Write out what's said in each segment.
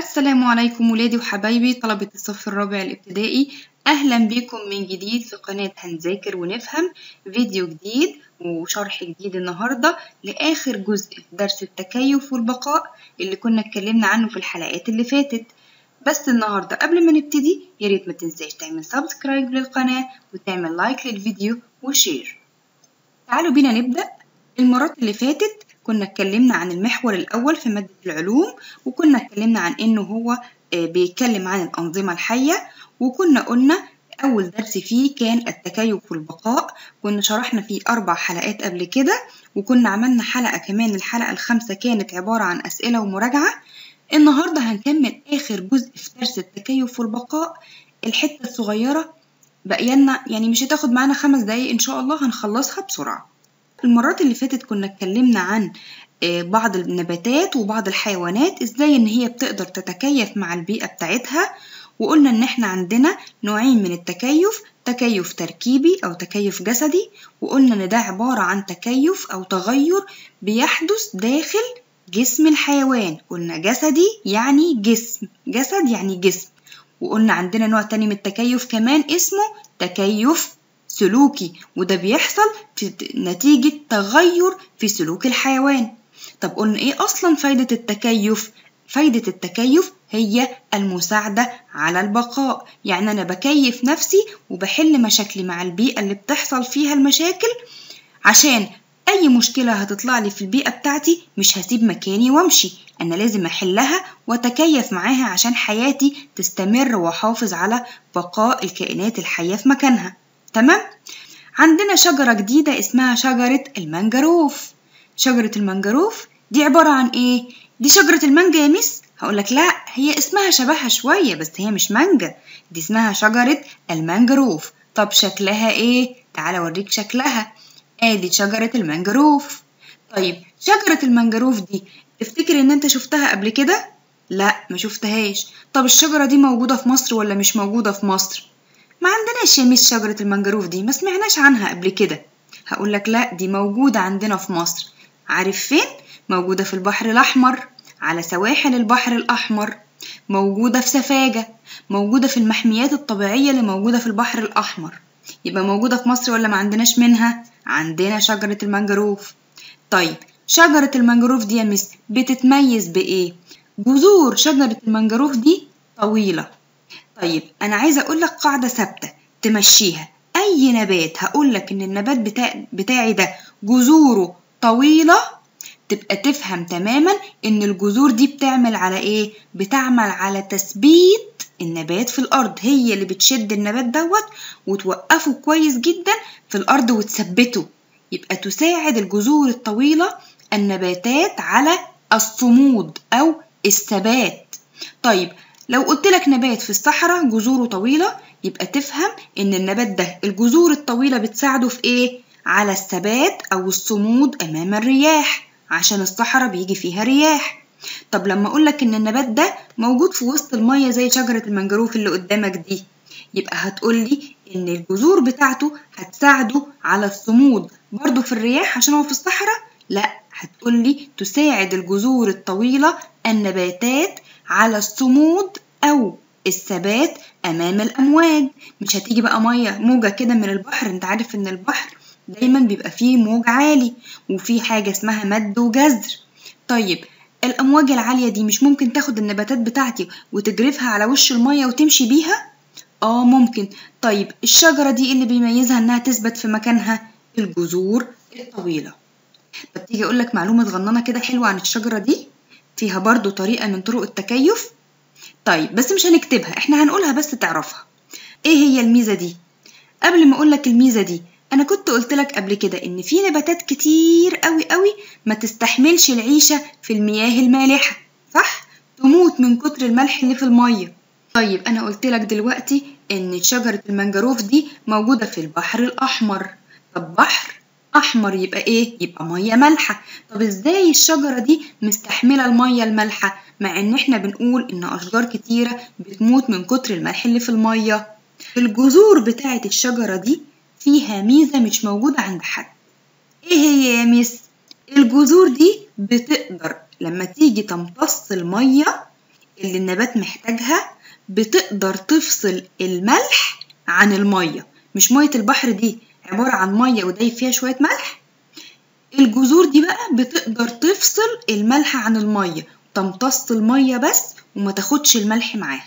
السلام عليكم ولادي وحبايبي طلبة الصف الرابع الابتدائي أهلا بكم من جديد في قناة هنذاكر ونفهم فيديو جديد وشرح جديد النهاردة لآخر جزء في درس التكيف والبقاء اللي كنا اتكلمنا عنه في الحلقات اللي فاتت بس النهاردة قبل ما نبتدي ياريت ما تنساش تعمل سبسكرايب للقناة وتعمل لايك للفيديو وشير تعالوا بينا نبدأ المرات اللي فاتت كنا اتكلمنا عن المحور الأول في مادة العلوم وكنا اتكلمنا عن إنه هو بيتكلم عن الأنظمة الحية وكنا قلنا أول درس فيه كان التكيف والبقاء كنا شرحنا فيه أربع حلقات قبل كده وكنا عملنا حلقة كمان الحلقة الخامسة كانت عبارة عن أسئلة ومراجعة النهاردة هنكمل آخر جزء في درس التكيف والبقاء الحتة الصغيرة بقينا يعني مش هتاخد معانا خمس دقايق إن شاء الله هنخلصها بسرعة المرات اللي فاتت كنا اتكلمنا عن بعض النباتات وبعض الحيوانات ازاي ان هي بتقدر تتكيف مع البيئة بتاعتها وقلنا ان احنا عندنا نوعين من التكيف تكيف تركيبي او تكيف جسدي وقلنا ان ده عبارة عن تكيف او تغير بيحدث داخل جسم الحيوان قلنا جسدي يعني جسم جسد يعني جسم وقلنا عندنا نوع تاني من التكيف كمان اسمه تكيف سلوكي وده بيحصل في نتيجة تغير في سلوك الحيوان طب قلنا ايه اصلا فايدة التكيف فايدة التكيف هي المساعدة على البقاء يعني انا بكيف نفسي وبحل مشاكلي مع البيئة اللي بتحصل فيها المشاكل عشان اي مشكلة هتطلع لي في البيئة بتاعتي مش هسيب مكاني وامشي انا لازم احلها واتكيف معاها عشان حياتي تستمر واحافظ على بقاء الكائنات الحية في مكانها تمام عندنا شجرة جديدة اسمها شجرة المانجروف شجرة المانجروف دي عبارة عن ايه دي شجرة المانجا يا مس هقولك لا هي اسمها شبهها شوية بس هي مش مانجا دي اسمها شجرة المانجروف طب شكلها ايه تعال اوريك شكلها ادي شجرة المانجروف طيب شجرة المانجروف دي تفتكر ان انت شفتها قبل كده لا ما شفتهاش طب الشجرة دي موجودة في مصر ولا مش موجودة في مصر ما عندناش يا ميس شجرة المانجروف دي ما سمعناش عنها قبل كده هقولك لا دي موجودة عندنا في مصر عارف فين؟ موجودة في البحر الأحمر على سواحل البحر الأحمر موجودة في سفاجة موجودة في المحميات الطبيعية اللي موجودة في البحر الأحمر يبقى موجودة في مصر ولا ما عندناش منها؟ عندنا شجرة المانجروف طيب شجرة المانجروف دي يا مس بتتميز بإيه؟ جذور شجرة المانجروف دي طويلة طيب أنا عايزة أقول لك قاعدة ثابتة تمشيها أي نبات هقول لك إن النبات بتاع بتاعي ده جذوره طويلة تبقى تفهم تماما إن الجذور دي بتعمل على إيه؟ بتعمل على تثبيت النبات في الأرض هي اللي بتشد النبات دوت وتوقفه كويس جدا في الأرض وتثبته يبقى تساعد الجذور الطويلة النباتات على الصمود أو الثبات طيب لو قلت لك نبات في الصحراء جذوره طويلة يبقى تفهم إن النبات ده الجذور الطويلة بتساعده في إيه؟ على الثبات أو الصمود أمام الرياح عشان الصحراء بيجي فيها رياح طب لما أقولك إن النبات ده موجود في وسط المية زي شجرة المانجروف اللي قدامك دي يبقى هتقولي إن الجذور بتاعته هتساعده على الصمود برضه في الرياح عشان هو في الصحراء؟ لأ هتقولي تساعد الجذور الطويلة النباتات على الصمود أو الثبات أمام الأمواج مش هتيجي بقى مية موجة كده من البحر أنت عارف إن البحر دايما بيبقى فيه موج عالي وفيه حاجة اسمها مد وجزر طيب الأمواج العالية دي مش ممكن تاخد النباتات بتاعتي وتجرفها على وش المية وتمشي بيها؟ آه ممكن طيب الشجرة دي اللي بيميزها إنها تثبت في مكانها الجذور الطويلة طب تيجي أقول لك معلومة صغننة كده حلوة عن الشجرة دي فيها برضو طريقة من طرق التكيف طيب بس مش هنكتبها احنا هنقولها بس تعرفها ايه هي الميزة دي قبل ما اقولك الميزة دي انا كنت قلتلك قبل كده ان في نباتات كتير قوي قوي ما تستحملش العيشة في المياه المالحة صح تموت من كتر الملح اللي في المية طيب انا قلتلك دلوقتي ان شجرة المانجروف دي موجودة في البحر الاحمر طب بحر احمر يبقى ايه يبقى ميه مالحه طب ازاي الشجره دي مستحمله الميه المالحه مع ان احنا بنقول ان اشجار كتيره بتموت من كتر الملح اللي في الميه الجذور بتاعه الشجره دي فيها ميزه مش موجوده عند حد ايه هي يا ميس الجذور دي بتقدر لما تيجي تمتص الميه اللي النبات محتاجها بتقدر تفصل الملح عن المية مش مية البحر دي عبارة عن مية ودايب فيها شوية ملح الجذور دي بقى بتقدر تفصل الملح عن المية تمتص المية بس وما تاخدش الملح معاها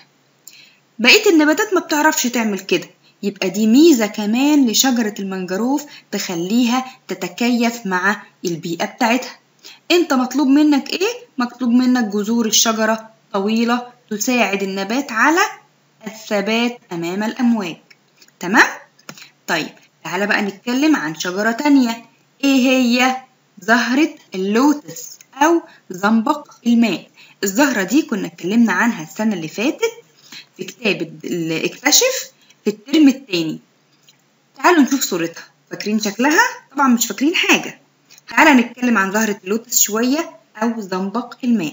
بقية النباتات ما بتعرفش تعمل كده يبقى دي ميزة كمان لشجرة المنجروف تخليها تتكيف مع البيئة بتاعتها انت مطلوب منك ايه؟ مطلوب منك جذور الشجرة طويلة تساعد النبات على الثبات أمام الأمواج تمام؟ طيب تعالى بقى نتكلم عن شجرة تانية ايه هي؟ زهرة اللوتس أو زنبق الماء الزهرة دي كنا اتكلمنا عنها السنة اللي فاتت في كتاب اكتشف في الترم التاني تعالوا نشوف صورتها فاكرين شكلها؟ طبعا مش فاكرين حاجة تعالى نتكلم عن زهرة اللوتس شوية أو زنبق الماء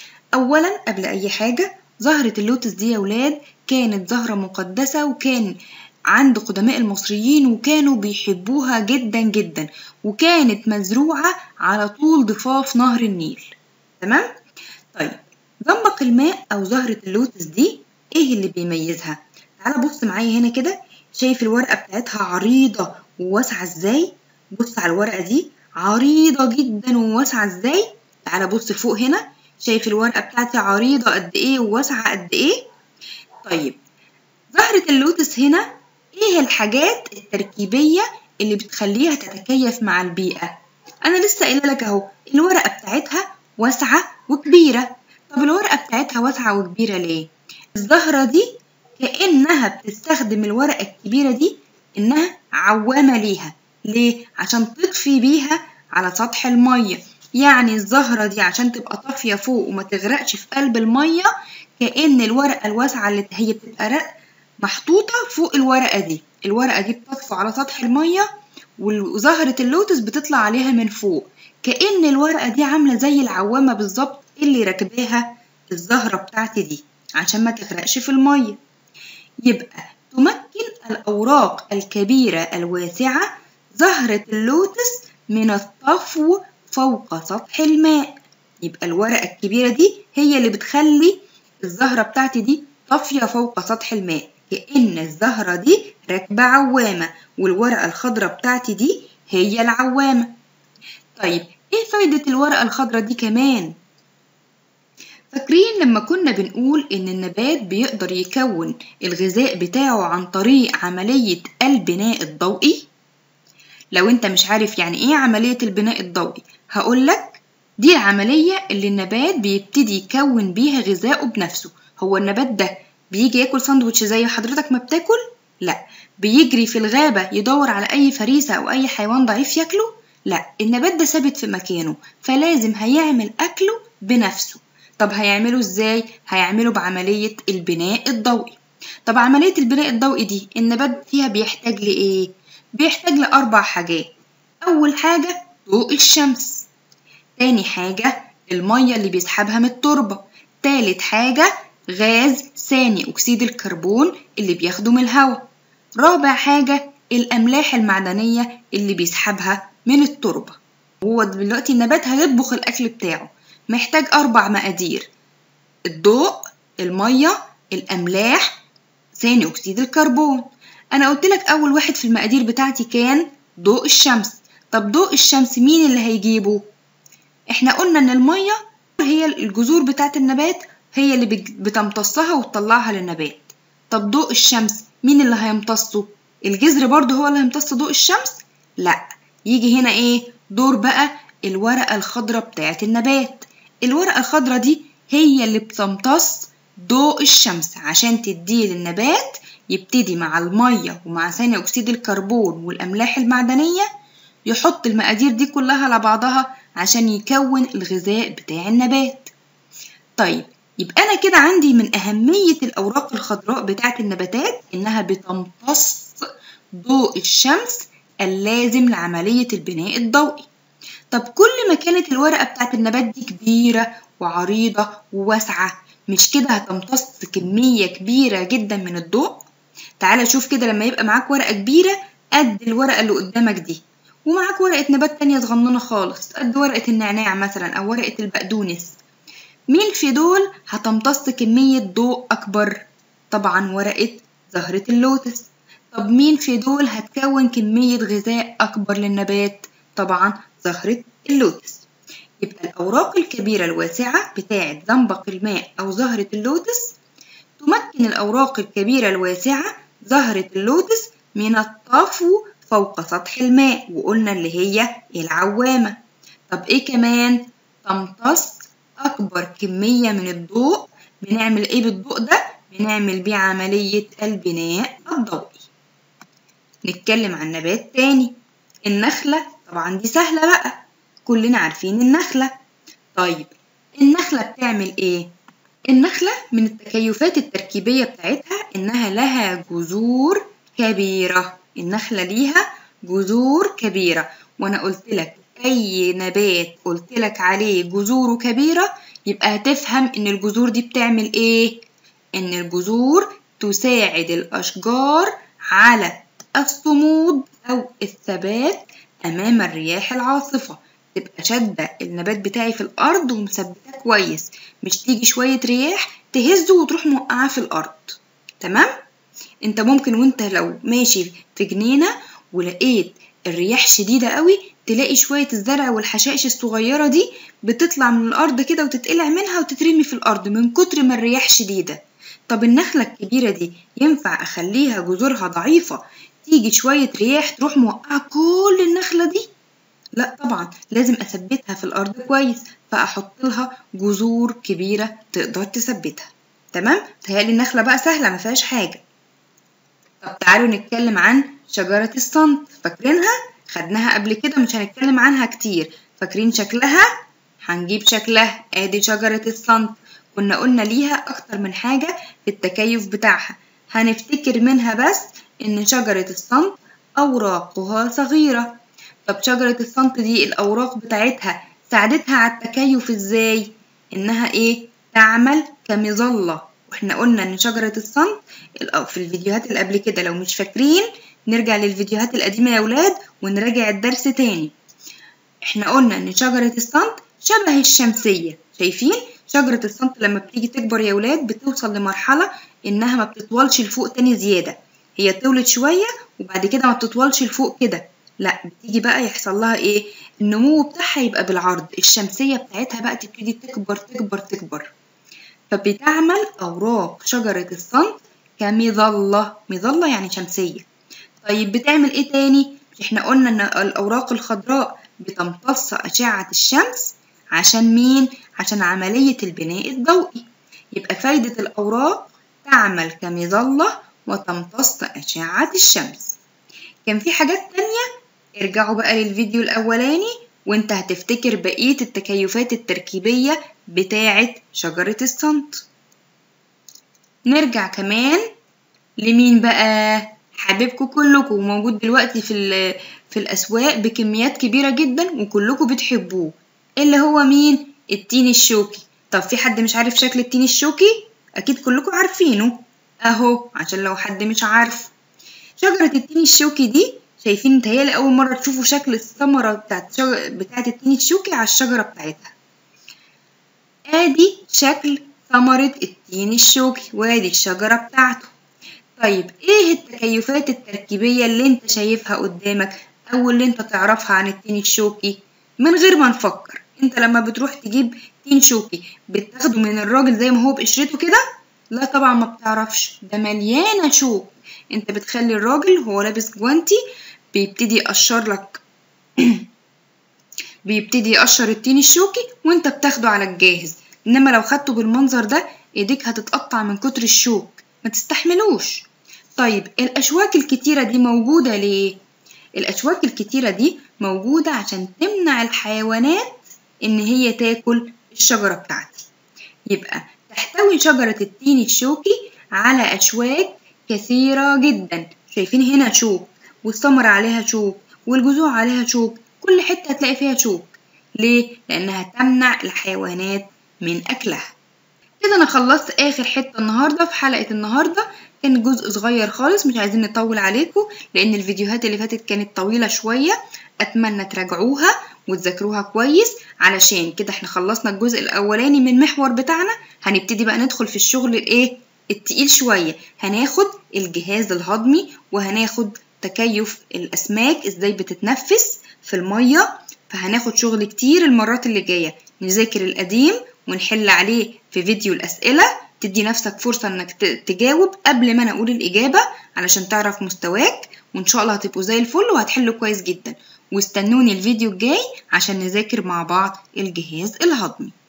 أولا قبل أي حاجة زهرة اللوتس دي يا ولاد كانت زهرة مقدسة وكان عند قدماء المصريين وكانوا بيحبوها جدا جدا وكانت مزروعة على طول ضفاف نهر النيل تمام؟ طيب زنبق الماء أو زهرة اللوتس دي إيه اللي بيميزها؟ تعالى بص معايا هنا كده شايف الورقة بتاعتها عريضة وواسعة ازاي؟ بص على الورقة دي عريضة جدا وواسعة ازاي؟ تعالى بص فوق هنا شايف الورقة بتاعتي عريضة قد ايه وواسعة قد ايه؟ طيب زهرة اللوتس هنا ايه الحاجات التركيبية اللي بتخليها تتكيف مع البيئة؟ أنا لسه قايلة لك أهو الورقة بتاعتها واسعة وكبيرة طب الورقة بتاعتها واسعة وكبيرة ليه؟ الزهرة دي كأنها بتستخدم الورقة الكبيرة دي إنها عوامة ليها ليه؟ عشان تطفي بيها على سطح المية يعني الزهرة دي عشان تبقى طافية فوق وما تغرقش في قلب المية كأن الورقة الواسعة اللي هي بتبقى محطوطة فوق الورقة دي الورقة دي بتطفو على سطح المية وزهرة اللوتس بتطلع عليها من فوق كأن الورقة دي عاملة زي العوامة بالظبط اللي راكباها الزهرة بتاعتي دي عشان ما تغرقش في المية يبقى تمكن الأوراق الكبيرة الواسعة زهرة اللوتس من الطفو فوق سطح الماء يبقى الورقة الكبيرة دي هي اللي بتخلي الزهرة بتاعتي دي طافية فوق سطح الماء كأن الزهرة دي راكبة عوامة والورقة الخضراء بتاعتي دي هي العوامة طيب ايه فايدة الورقة الخضراء دي كمان؟ فاكرين لما كنا بنقول إن النبات بيقدر يكون الغذاء بتاعه عن طريق عملية البناء الضوئي؟ لو انت مش عارف يعني ايه عملية البناء الضوئي هقولك دي العملية اللي النبات بيبتدي يكون بيها غذائه بنفسه هو النبات ده بيجي ياكل ساندوتش زي حضرتك ما بتاكل؟ لا بيجري في الغابة يدور على أي فريسة أو أي حيوان ضعيف ياكله؟ لا النبات ده ثابت في مكانه فلازم هيعمل أكله بنفسه طب هيعمله ازاي؟ هيعمله بعملية البناء الضوئي طب عملية البناء الضوئي دي النبات فيها بيحتاج لإيه؟ بيحتاج لأربع حاجات أول حاجة ضوء الشمس تاني حاجة المية اللي بيسحبها من التربة تالت حاجة غاز ثاني أكسيد الكربون اللي بياخده من الهواء رابع حاجة الأملاح المعدنية اللي بيسحبها من التربة هو دلوقتي النبات هيطبخ الأكل بتاعه محتاج أربع مقادير الضوء المية الأملاح ثاني أكسيد الكربون أنا قلت لك أول واحد في المقادير بتاعتي كان ضوء الشمس طب ضوء الشمس مين اللي هيجيبه؟ إحنا قلنا إن المية هي الجذور بتاعة النبات هي اللي بتمتصها وتطلعها للنبات طب ضوء الشمس مين اللي هيمتصه؟ الجذر برضه هو اللي هيمتص ضوء الشمس؟ لأ يجي هنا إيه؟ دور بقى الورقة الخضراء بتاعة النبات الورقة الخضراء دي هي اللي بتمتص ضوء الشمس عشان تديه للنبات يبتدي مع المية ومع ثاني أكسيد الكربون والأملاح المعدنية يحط المقادير دي كلها على بعضها عشان يكون الغذاء بتاع النبات طيب يبقى أنا كده عندي من أهمية الأوراق الخضراء بتاعة النباتات إنها بتمتص ضوء الشمس اللازم لعملية البناء الضوئي طب كل ما كانت الورقة بتاعت النبات دي كبيرة وعريضة وواسعة مش كده هتمتص كمية كبيرة جدا من الضوء تعالى شوف كده لما يبقى معاك ورقة كبيرة قد الورقة اللي قدامك دي ومعاك ورقة نبات تانية صغننة خالص قد ورقة النعناع مثلا أو ورقة البقدونس مين في دول هتمتص كمية ضوء أكبر؟ طبعا ورقة زهرة اللوتس طب مين في دول هتكون كمية غذاء أكبر للنبات؟ طبعا زهرة اللوتس يبقى الأوراق الكبيرة الواسعة بتاعة زنبق الماء أو زهرة اللوتس تمكن الأوراق الكبيرة الواسعة زهرة اللوتس من الطفو فوق سطح الماء وقلنا اللي هي العوامة طب إيه كمان؟ تمتص أكبر كمية من الضوء بنعمل إيه بالضوء ده؟ بنعمل بيه عملية البناء الضوئي نتكلم عن نبات تاني النخلة طبعا دي سهلة بقى كلنا عارفين النخلة طيب النخلة بتعمل ايه؟ النخلة من التكيفات التركيبية بتاعتها إنها لها جذور كبيرة النخلة ليها جذور كبيرة وأنا قلت لك أي نبات قلت لك عليه جذوره كبيرة يبقى هتفهم إن الجذور دي بتعمل إيه؟ إن الجذور تساعد الأشجار على الصمود أو الثبات أمام الرياح العاصفة تبقى شادة النبات بتاعي في الأرض ومثبتاه كويس مش تيجي شوية رياح تهزه وتروح موقعاه في الأرض تمام؟ انت ممكن وانت لو ماشي في جنينة ولقيت الرياح شديدة قوي تلاقي شوية الزرع والحشائش الصغيرة دي بتطلع من الأرض كده وتتقلع منها وتترمي في الأرض من كتر ما الرياح شديدة طب النخلة الكبيرة دي ينفع أخليها جذورها ضعيفة تيجي شوية رياح تروح موقعة كل النخلة دي لا طبعا لازم أثبتها في الأرض كويس فأحط لها جذور كبيرة تقدر تثبتها تمام تهيألي النخلة بقى سهلة ما فيهاش حاجة طب تعالوا نتكلم عن شجرة الصمت فاكرينها خدناها قبل كده مش هنتكلم عنها كتير فاكرين شكلها هنجيب شكلها ادي شجرة الصمت كنا قلنا ليها اكتر من حاجة في التكيف بتاعها هنفتكر منها بس ان شجرة الصمت اوراقها صغيرة طب شجرة الصمت دي الاوراق بتاعتها ساعدتها على التكيف ازاي انها ايه تعمل كمظلة واحنا قلنا ان شجرة الصمت في الفيديوهات اللي قبل كده لو مش فاكرين نرجع للفيديوهات القديمة يا ولاد ونراجع الدرس تاني احنا قلنا ان شجرة الصمت شبه الشمسية شايفين شجرة الصمت لما بتيجي تكبر يا ولاد بتوصل لمرحلة انها ما بتطولش لفوق تاني زيادة هي تولد شوية وبعد كده ما بتطولش لفوق كده لا بتيجي بقى يحصل لها ايه النمو بتاعها يبقى بالعرض الشمسية بتاعتها بقى تبتدي تكبر تكبر تكبر فبتعمل أوراق شجرة الصمت كمظلة مظلة يعني شمسية طيب بتعمل ايه تاني احنا قلنا ان الأوراق الخضراء بتمتص أشعة الشمس عشان مين عشان عملية البناء الضوئي يبقى فايدة الأوراق تعمل كمظلة وتمتص أشعة الشمس كان في حاجات تانية ارجعوا بقى للفيديو الأولاني وانت هتفتكر بقية التكيفات التركيبية بتاعة شجرة الصمت نرجع كمان لمين بقى حبيبكم كلكم موجود دلوقتي في في الأسواق بكميات كبيرة جدا وكلكم بتحبوه اللي هو مين التين الشوكي طب في حد مش عارف شكل التين الشوكي أكيد كلكم عارفينه أهو عشان لو حد مش عارف شجرة التين الشوكي دي شايفين متهيألي أول مرة تشوفوا شكل الثمرة بتاعت شجر... بتاعت التين الشوكي على الشجرة بتاعتها آدي شكل ثمرة التين الشوكي وادي الشجرة بتاعته طيب ايه التكيفات التركيبية اللي انت شايفها قدامك أو اللي انت تعرفها عن التين الشوكي من غير ما نفكر انت لما بتروح تجيب تين شوكي بتاخده من الراجل زي ما هو بقشرته كده لا طبعا ما بتعرفش ده مليانة شوك انت بتخلي الراجل هو لابس جوانتي بيبتدي يقشر لك بيبتدي يقشر التين الشوكي وانت بتاخده على الجاهز انما لو خدته بالمنظر ده ايديك هتتقطع من كتر الشوك ما تستحملوش طيب الاشواك الكتيرة دي موجودة ليه الاشواك الكتيرة دي موجودة عشان تمنع الحيوانات ان هي تاكل الشجرة بتاعتي يبقى تحتوي شجرة التين الشوكي على اشواك كثيرة جدا شايفين هنا شوك والثمرة عليها شوك والجذوع عليها شوك كل حتة هتلاقي فيها شوك ليه؟ لأنها تمنع الحيوانات من أكلها كده أنا خلصت آخر حتة النهاردة في حلقة النهاردة كان جزء صغير خالص مش عايزين نطول عليكم لأن الفيديوهات اللي فاتت كانت طويلة شوية أتمنى تراجعوها وتذاكروها كويس علشان كده احنا خلصنا الجزء الاولاني من المحور بتاعنا هنبتدي بقى ندخل في الشغل الايه التقيل شوية هناخد الجهاز الهضمي وهناخد تكيف الأسماك ازاي بتتنفس في المية فهناخد شغل كتير المرات اللي جاية نذاكر القديم ونحل عليه في فيديو الأسئلة تدي نفسك فرصة انك تجاوب قبل ما انا اقول الإجابة علشان تعرف مستواك وان شاء الله هتبقوا زي الفل وهتحلوا كويس جدا واستنوني الفيديو الجاي عشان نذاكر مع بعض الجهاز الهضمي